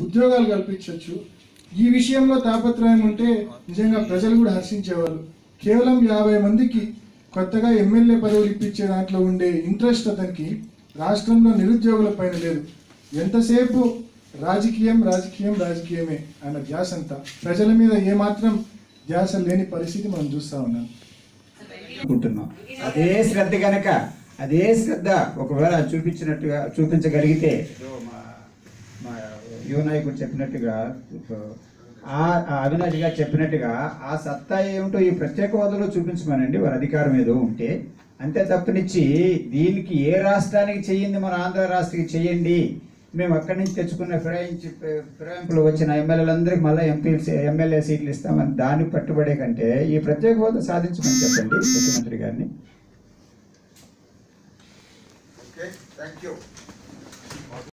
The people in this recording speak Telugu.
ఉద్యోగాలు కల్పించవచ్చు ఈ విషయంలో తాపత్రయం ఉంటే నిజంగా ప్రజలు కూడా హర్షించేవాళ్ళు కేవలం యాభై మందికి కొత్తగా ఎమ్మెల్యే పదవులు ఇప్పించే దాంట్లో ఉండే ఇంట్రెస్ట్ అతనికి రాష్ట్రంలో నిరుద్యోగుల పైన లేదు ఎంతసేపు రాజకీయం రాజకీయం రాజకీయమే అన్న ధ్యాస అంతా ప్రజల మీద ఏమాత్రం ధ్యాస లేని పరిస్థితి మనం చూస్తా ఉన్నాం అనుకుంటున్నాం అదే శ్రద్ధ గనక అదే శ్రద్ధ ఒకవేళ చూపించినట్టుగా చూపించగలిగితే ఏదో మా మా యువ నాయకుడు చెప్పినట్టుగా ఆ ఆ అవినాష్ గారు చెప్పినట్టుగా ఆ సత్తా ఏమిటో ఈ ప్రత్యేక హోదాలో చూపించమనండి వారి అధికారం ఏదో ఉంటే అంతే తప్పనిచ్చి దీనికి ఏ రాష్ట్రానికి చెయ్యింది మన ఆంధ్ర రాష్ట్రానికి చెయ్యండి మేము అక్కడి నుంచి తెచ్చుకున్న ఫిరాయించి ఫిరాయింపులు వచ్చిన ఎమ్మెల్యేలందరికీ మళ్ళీ ఎంపీ ఎమ్మెల్యే సీట్లు ఇస్తామని దానికి పట్టుబడే కంటే ఈ ప్రత్యేక హోదా సాధించమని చెప్పండి ముఖ్యమంత్రి గారిని Okay, thank you.